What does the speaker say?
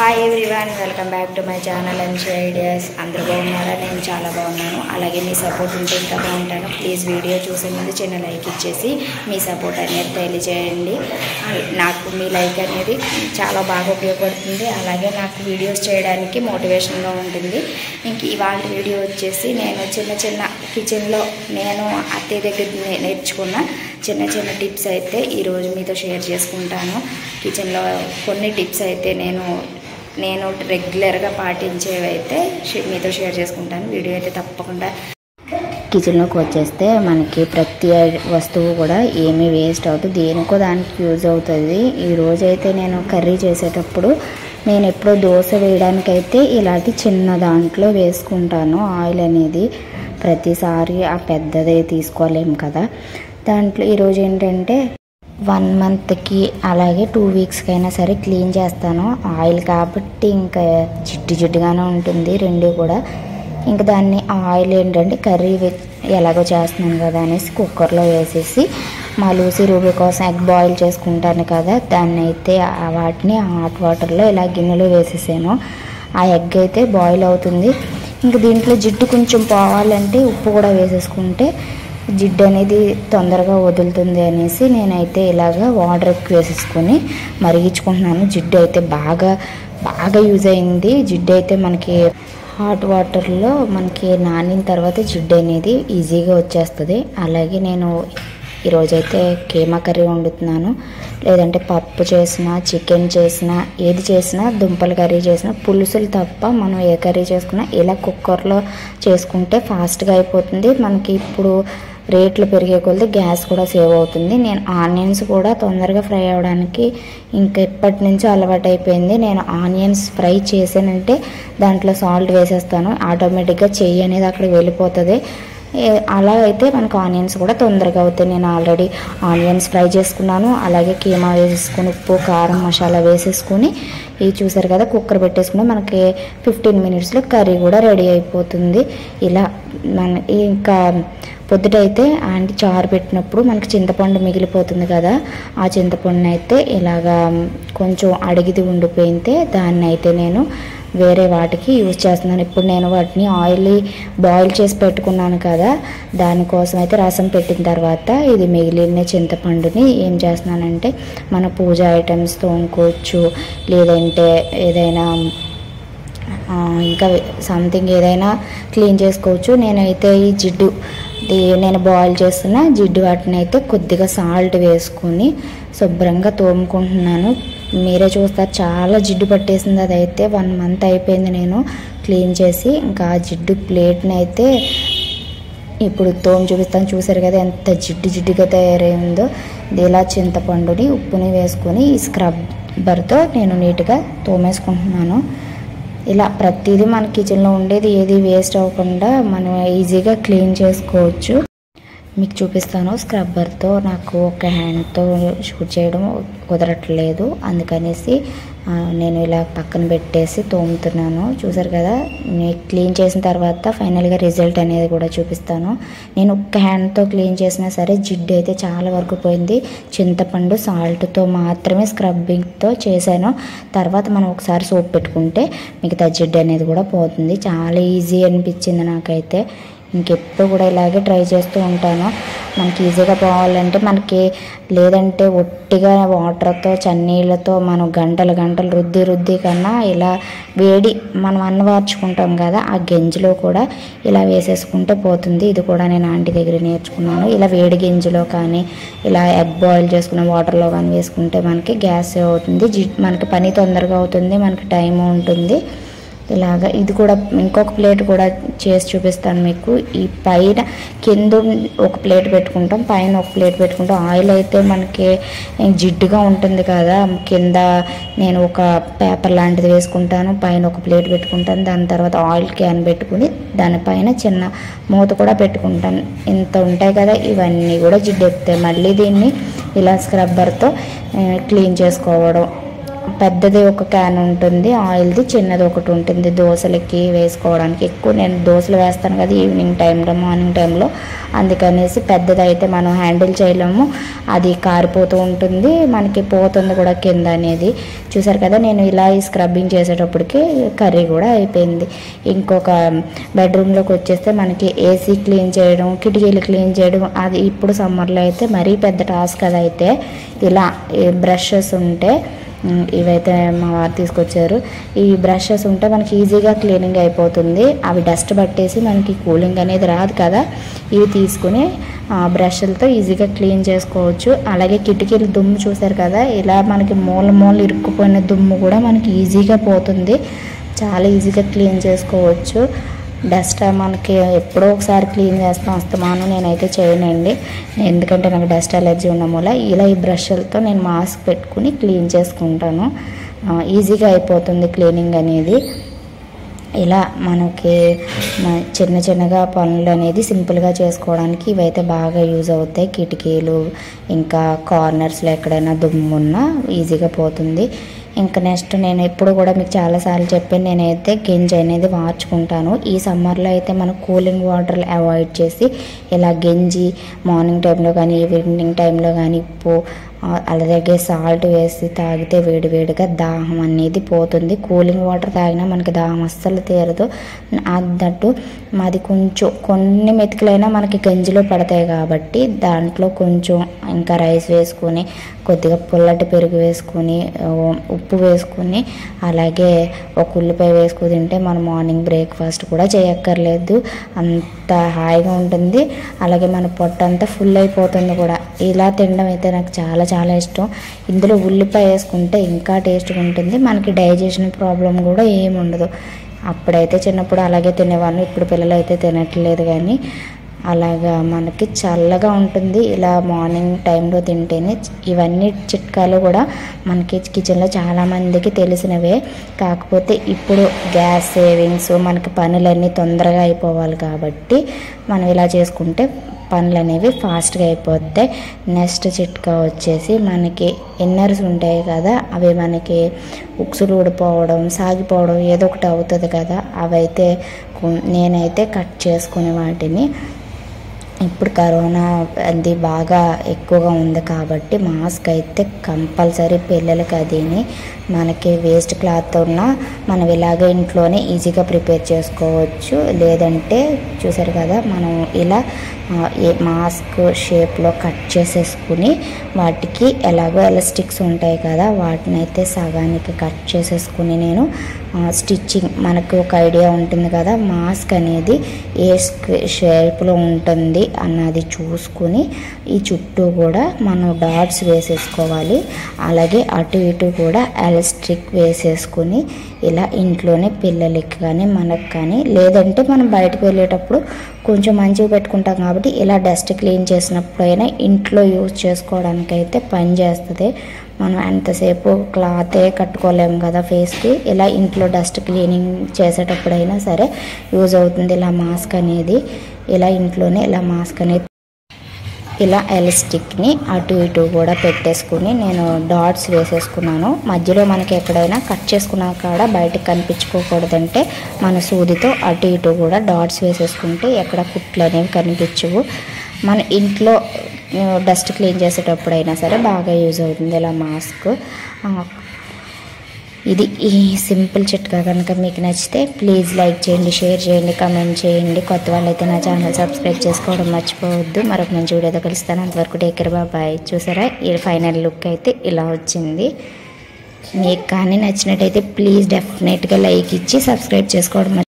hi everyone welcome back to my channel and ideas అందరూ బాగున్నారా నేను చాలా బాగున్నాను అలాగే మీ సపోర్ట్ ఉంటే ఇంకా బాగుంటాను ప్లీజ్ వీడియో చూసే ముందు చిన్న లైక్ ఇచ్చేసి మీ సపోర్ట్ అనేది తెలియజేయండి అల్- నాకు మీ లైక్ అనేది చాలా బాగా ఉపయోగపడుతుంది అలాగే నాకు వీడియోస్ చేయడానికి మోటివేషన్గా ఉంటుంది ఇంక ఇవాళ వీడియో వచ్చేసి నేను చిన్న చిన్న కిచెన్లో నేను అత్తయ్య దగ్గర నే- నేర్చుకున్న చిన్న చిన్న టిప్స్ అయితే ఈరోజు మీతో షేర్ చేసుకుంటాను కిచెన్లో కొన్ని టిప్స్ అయితే నేను నేను రెగ్యులర్గా పాటించేవి అయితే షే- మీతో షేర్ చేసుకుంటాను వీడియో అయితే తప్పకుండా కిచెన్లోకి వచ్చేస్తే మనకి ప్రతి వస్తువు కూడా ఏమీ వేస్ట్ అవుతుంది దేనికో దానికి యూజ్ అవుతుంది ఈ రోజు అయితే నేను కర్రీ చేసేటప్పుడు నేను ఎప్పుడో దోశ వేయడానికైతే ఇలాంటి చిన్న దాంట్లో వేసుకుంటాను ఆయిల్ అనేది ప్రతిసారి ఆ పెద్దదే తీసుకోలేము కదా దాంట్లో ఈరోజు ఏంటంటే వన్ మంత్కి అలాగే టూ వీక్స్కి అయినా సరే క్లీన్ చేస్తాను ఆయిల్ కాబట్టి ఇంకా జిడ్డు జిడ్డుగానే ఉంటుంది రెండు కూడా ఇంకా దాన్ని ఆయిల్ ఏంటంటే కర్రీ వె- ఎలాగో చేస్తున్నాను కదా అనేసి కుక్కర్లో వేసేసి మా లూసి రూబీ కోసం ఎగ్ బాయిల్ చేసుకుంటాను కదా దాన్ని అయితే ఆ వాటిని హాట్ వాటర్లో ఇలా గిన్నెలో వేసేసాను ఆ ఎగ్ అయితే బాయిల్ అవుతుంది ఇంక దీంట్లో జిడ్డు కొంచెం పోవాలంటే ఉప్పు కూడా వేసేసుకుంటే జిడ్డు అనేది తొందరగా వదులుతుంది అనేసి నేనైతే ఇలాగ వాటర్ ఎక్కువ వేసేసుకొని మరిగించుకుంటున్నాను జిడ్డు అయితే బాగా బాగా యూజ్ అయింది జిడ్డు అయితే మనకి హాట్ వాటర్లో మనకి నానిన తర్వాత జిడ్డు అనేది ఈజీగా వచ్చేస్తుంది అలాగే నేను ఈరోజైతే కీమా కర్రీ వండుతున్నాను లేదంటే పప్పు చేసినా చికెన్ చేసినా ఏది చేసినా దుంపల కర్రీ చేసినా పులుసులు తప్ప మనం ఏ కర్రీ చేసుకున్నా ఇలా కుక్కర్లో చేసుకుంటే ఫాస్ట్గా అయిపోతుంది మనకి ఇప్పుడు రేట్లు పెరిగే కొద్దీ గ్యాస్ కూడా సేవ్ అవుతుంది నేను ఆనియన్స్ కూడా తొందరగా ఫ్రై అవ్వడానికి ఇంకా ఎప్పటి నుంచో అలవాటు అయిపోయింది నేను ఆనియన్స్ ఫ్రై చేసానంటే దాంట్లో సాల్ట్ వేసేస్తాను ఆటోమేటిక్గా చెయ్యి అనేది అక్కడ వెళ్ళిపోతుంది ఏ- అలా అయితే మనకు ఆనియన్స్ కూడా తొందరగా అవుతాయి నేను ఆల్రెడీ ఆనియన్స్ ఫ్రై చేసుకున్నాను అలాగే కీమా వేసేసుకుని ఉప్పు కారం మసాలా వేసేసుకుని ఇవి చూసారు కదా కుక్కర్ పెట్టేసుకుని మనకి ఫిఫ్టీన్ మినిట్స్లో కర్రీ కూడా రెడీ అయిపోతుంది ఇలా మన ఇంకా పొద్దుటైతే ఆంటీ చారు పెట్టినప్పుడు మనకి చింతపండు మిగిలిపోతుంది కదా ఆ చింతపండుని అయితే ఇలాగా కొంచెం అడిగిది ఉండిపోయితే దాన్ని అయితే నేను వేరే వాటికి యూజ్ చేస్తున్నాను ఇప్పుడు నేను వాటిని ఆయిల్ బాయిల్ చేసి పెట్టుకున్నాను కదా దానికోసం అయితే రసం పెట్టిన తర్వాత ఇది మిగిలిన చింతపండుని ఏం చేస్తున్నానంటే మన పూజ ఐటమ్స్ తోముకోవచ్చు లేదంటే ఏదైనా ఆ, ఇంకా సంథింగ్ ఏదైనా క్లీన్ చేసుకోవచ్చు నేనైతే ఈ జిడ్డు ఈ- నేను బాయిల్ చేస్తున్న జిడ్డు వాటిని అయితే కొద్దిగా సాల్ట్ వేసుకొని శుభ్రంగా తోముకుంటున్నాను మీరే చూస్తారు చాలా జిడ్డు పట్టేసింది అదైతే వన్ మంత్ అయిపోయింది నేను క్లీన్ చేసి ఇంకా ఆ జిడ్డు ప్లేట్ని అయితే ఇప్పుడు తోము చూపిస్తాను చూసారు కదా ఎంత జిడ్డు జిడ్డుగా తయారైందో ఇది ఇలా చింతపండుని ఉప్పుని వేసుకొని ఈ స్క్రబ్బర్తో నేను నీట్గా తోమేసుకుంటున్నాను ఇలా ప్రతిదీ మన కిచెన్లో ఉండేది ఏది వేస్ట్ అవ్వకుండా మనం ఈజీగా క్లీన్ చేసుకోవచ్చు మీకు చూపిస్తాను స్క్రబ్బర్తో నాకు ఒక హ్యాండ్తో షూట్ చేయడం కుదరట్లేదు అందుకనేసి ఆ, నేను ఇలా పక్కన పెట్టేసి తోముతున్నాను చూసారు కదా నేను క్లీన్ చేసిన తర్వాత ఫైనల్గా రిజల్ట్ అనేది కూడా చూపిస్తాను నేను ఒక్క హ్యాండ్తో క్లీన్ చేసినా సరే జిడ్డు అయితే చాలా వరకు పోయింది చింతపండు సాల్ట్తో మాత్రమే స్క్రబ్బింగ్తో చేశాను తర్వాత మనం ఒకసారి సోప్ పెట్టుకుంటే మిగతా జిడ్డు అనేది కూడా పోతుంది చాలా ఈజీ అనిపించింది నాకైతే ఇంకెప్పుడు కూడా ఇలాగే ట్రై చేస్తూ ఉంటాను మనకి ఈజీగా పోవాలంటే మనకి లేదంటే ఒట్టిగా వాటర్తో చన్నీళ్ళతో మనం గంటలు గంటలు రుద్ది రుద్ది కన్నా ఇలా వేడి మనం అన్నవార్చుకుంటాం కదా ఆ గెంజిలో కూడా ఇలా వేసేసుకుంటే పోతుంది ఇది కూడా నేను ఆంటీ దగ్గర నేర్చుకున్నాను ఇలా వేడి గింజలో కానీ ఇలా ఎగ్ బాయిల్ చేసుకున్న వాటర్లో కానీ వేసుకుంటే మనకి గ్యాస్ సేవ్ అవుతుంది జి మనకి పని తొందరగా అవుతుంది మనకి టైం ఉంటుంది ఇలాగ ఇది కూడా ఇంకొక ప్లేట్ కూడా చేసి చూపిస్తాను మీకు ఈ పైన కింద ఒక ప్లేట్ పెట్టుకుంటాం పైన ఒక ప్లేట్ పెట్టుకుంటాం ఆయిల్ అయితే మనకి జిడ్డుగా ఉంటుంది కదా కింద నేను ఒక పేపర్ లాంటిది వేసుకుంటాను పైన ఒక ప్లేట్ పెట్టుకుంటాను దాని తర్వాత ఆయిల్ క్యాన్ పెట్టుకుని దానిపైన చిన్న మూత కూడా పెట్టుకుంటాను ఇంత ఉంటాయి కదా ఇవన్నీ కూడా జిడ్డు ఎక్కుతాయి మళ్ళీ దీన్ని ఇలా స్క్రబ్బర్తో క్లీన్ చేసుకోవడం పెద్దది ఒక క్యాన్ ఉంటుంది ఆయిల్ది చిన్నది ఒకటి ఉంటుంది దోశలకి వేసుకోవడానికి ఎక్కువ నేను దోశలు వేస్తాను కదా ఈవినింగ్ టైంలో మార్నింగ్ టైంలో అందుకనేసి పెద్దది అయితే మనం హ్యాండిల్ చేయలేము అది కారిపోతూ ఉంటుంది మనకి పోతుంది కూడా కింద అనేది చూసారు కదా నేను ఇలా ఈ స్క్రబ్బింగ్ చేసేటప్పటికి కర్రీ కూడా అయిపోయింది ఇంకొక బెడ్రూమ్లోకి వచ్చేస్తే మనకి ఏసీ క్లీన్ చేయడం కిటికీలు క్లీన్ చేయడం అది ఇప్పుడు సమ్మర్లో అయితే మరీ పెద్ద టాస్క్ అది అయితే ఇలా బ్రషెస్ ఉంటే ఉమ్, ఇవైతే మా వారు తీసుకొచ్చారు ఈ బ్రషెస్ ఉంటే మనకి ఈజీగా క్లీనింగ్ అయిపోతుంది అవి డస్ట్ పట్టేసి మనకి కూలింగ్ అనేది రాదు కదా ఇవి తీసుకుని ఆ, బ్రష్లతో ఈజీగా క్లీన్ చేసుకోవచ్చు అలాగే కిటికీలు దుమ్ము చూసారు కదా ఇలా మనకి మూల మూల ఇరుక్కుపోయిన దుమ్ము కూడా మనకి ఈజీగా పోతుంది చాలా ఈజీగా క్లీన్ చేసుకోవచ్చు డస్ట్ మనకి ఎప్పుడో ఒకసారి క్లీన్ చేస్తాం అస్తమానం నేనైతే చేయనండి ఎందుకంటే నాకు డస్ట్ అలర్జీ ఉన్న మూల ఇలా ఈ బ్రష్లతో నేను మాస్క్ పెట్టుకుని క్లీన్ చేసుకుంటాను ఆ, ఈజీగా అయిపోతుంది క్లీనింగ్ అనేది ఇలా మనకి మ- చిన్న చిన్నగా పనులు అనేది సింపుల్గా చేసుకోవడానికి ఇవైతే బాగా యూజ్ అవుతాయి కిటికీలు ఇంకా కార్నర్స్లో ఎక్కడైనా దుమ్ము ఉన్నా ఈజీగా పోతుంది ఇంకా నెక్స్ట్ నేను ఎప్పుడు కూడా మీకు చాలాసార్లు చెప్పాను నేనైతే గెంజి అనేది మార్చుకుంటాను ఈ సమ్మర్లో అయితే మనం కూలింగ్ వాటర్ అవాయిడ్ చేసి ఇలా గెంజి మార్నింగ్ టైంలో కానీ ఈవినింగ్ టైంలో కానీ ఉప్పు ఆ, అలాగే సాల్ట్ వేసి తాగితే వేడివేడిగా దాహం అనేది పోతుంది కూలింగ్ వాటర్ తాగినా మనకి దాహం అస్సలు తీరదు అన్నట్టు మాది కొంచెం కొన్ని మెతుకులైనా మనకి గంజిలో పడతాయి కాబట్టి దాంట్లో కొంచెం ఇంకా రైస్ వేసుకొని కొద్దిగా పుల్లటి పెరుగు వేసుకొని ఆ, ఉప్పు వేసుకొని అలాగే ఒక ఉల్లిపాయ వేసుకుని తింటే మనం మార్నింగ్ బ్రేక్ఫాస్ట్ కూడా చేయక్కర్లేదు అంత హాయిగా ఉంటుంది అలాగే మన పొట్ట అంతా ఫుల్ అయిపోతుంది కూడా ఇలా తినడం అయితే నాకు చాలా చాలా ఇష్టం ఇందులో ఉల్లిపాయ వేసుకుంటే ఇంకా టేస్ట్గా ఉంటుంది మనకి డైజెషన్ ప్రాబ్లం కూడా ఏమి ఉండదు అప్పుడైతే చిన్నప్పుడు అలాగే తినేవాళ్ళు ఇప్పుడు పిల్లలు అయితే తినట్లేదు కానీ అలాగా మనకి చల్లగా ఉంటుంది ఇలా మార్నింగ్ టైంలో తింటేనే ఇవన్నీ చిట్కాలు కూడా మనకి కిచెన్లో చాలామందికి తెలిసినవే కాకపోతే ఇప్పుడు గ్యాస్ సేవింగ్స్ మనకి పనులన్నీ తొందరగా అయిపోవాలి కాబట్టి మనం ఇలా చేసుకుంటే పనులు అనేవి ఫాస్ట్గా అయిపోతాయి నెక్స్ట్ చిట్కా వచ్చేసి మనకి ఇన్నర్స్ ఉంటాయి కదా అవి మనకి ఉక్సులు ఊడిపోవడం సాగిపోవడం ఏదో ఒకటి అవుతుంది కదా అవైతే కొ- నేనైతే కట్ చేసుకునే వాటిని ఇప్పుడు కరోనా అది బాగా ఎక్కువగా ఉంది కాబట్టి మాస్క్ అయితే కంపల్సరీ పిల్లలకి అదిని మనకి వేస్ట్ క్లాత్ ఉన్న మనం ఇలాగ ఇంట్లోనే ఈజీగా ప్రిపేర్ చేసుకోవచ్చు లేదంటే చూసారు కదా మనం ఇలా ఆ, ఏ మాస్క్ షేప్లో కట్ చేసేసుకుని వాటికి ఎలాగో ఎలాస్టిక్స్ ఉంటాయి కదా వాటిని అయితే సగానికి కట్ చేసేసుకుని నేను ఆ, స్టిచ్చింగ్ మనకు ఒక ఐడియా ఉంటుంది కదా మాస్క్ అనేది ఏ స్క్వే- షేప్లో ఉంటుంది అన్నది చూసుకుని ఈ చుట్టూ కూడా మనం డాట్స్ వేసేసుకోవాలి అలాగే అటు ఇటు కూడా ఎలాస్టిక్ వేసేసుకుని ఇలా ఇంట్లోనే పిల్లలకి కానీ మనకు కానీ లేదంటే మనం బయటకు వెళ్ళేటప్పుడు కొంచెం మంచిగా పెట్టుకుంటాం కాబట్టి ఇలా డస్ట్ క్లీన్ చేసినప్పుడైనా ఇంట్లో యూజ్ చేసుకోవడానికి అయితే పని చేస్తుంది మనం ఎంతసేపు క్లాతే కట్టుకోలేము కదా ఫేస్కి ఇలా ఇంట్లో డస్ట్ క్లీనింగ్ చేసేటప్పుడైనా సరే యూజ్ అవుతుంది ఇలా మాస్క్ అనేది ఇలా ఇంట్లోనే ఇలా మాస్క్ అనేది ఇలా ఎలాస్టిక్ని అటు ఇటు కూడా పెట్టేసుకుని నేను డాట్స్ వేసేసుకున్నాను మధ్యలో మనకి ఎక్కడైనా కట్ చేసుకున్నా కాడ బయటకు కనిపించుకోకూడదంటే మన సూదితో అటు ఇటు కూడా డాట్స్ వేసేసుకుంటే ఎక్కడ కుట్లు అనేవి కనిపించవు మన ఇంట్లో డస్ట్ క్లీన్ చేసేటప్పుడైనా సరే బాగా యూజ్ అవుతుంది ఇలా మాస్క్ ఇది ఈ సింపుల్ చిట్కా కనుక మీకు నచ్చితే ప్లీజ్ లైక్ చేయండి షేర్ చేయండి కమెంట్ చేయండి కొత్త వాళ్ళైతే నా ఛానల్ సబ్స్క్రైబ్ చేసుకోవడం మర్చిపోవద్దు మరొక మంచి వీడియోతో కలుస్తాను అంతవరకు టేక్ కేర్ బాయ్ చూసారా ఈ ఫైనల్ లుక్ అయితే ఇలా వచ్చింది మీకు కానీ నచ్చినట్టయితే ప్లీజ్ డెఫినెట్గా లైక్ ఇచ్చి సబ్స్క్రైబ్ చేసుకోవడం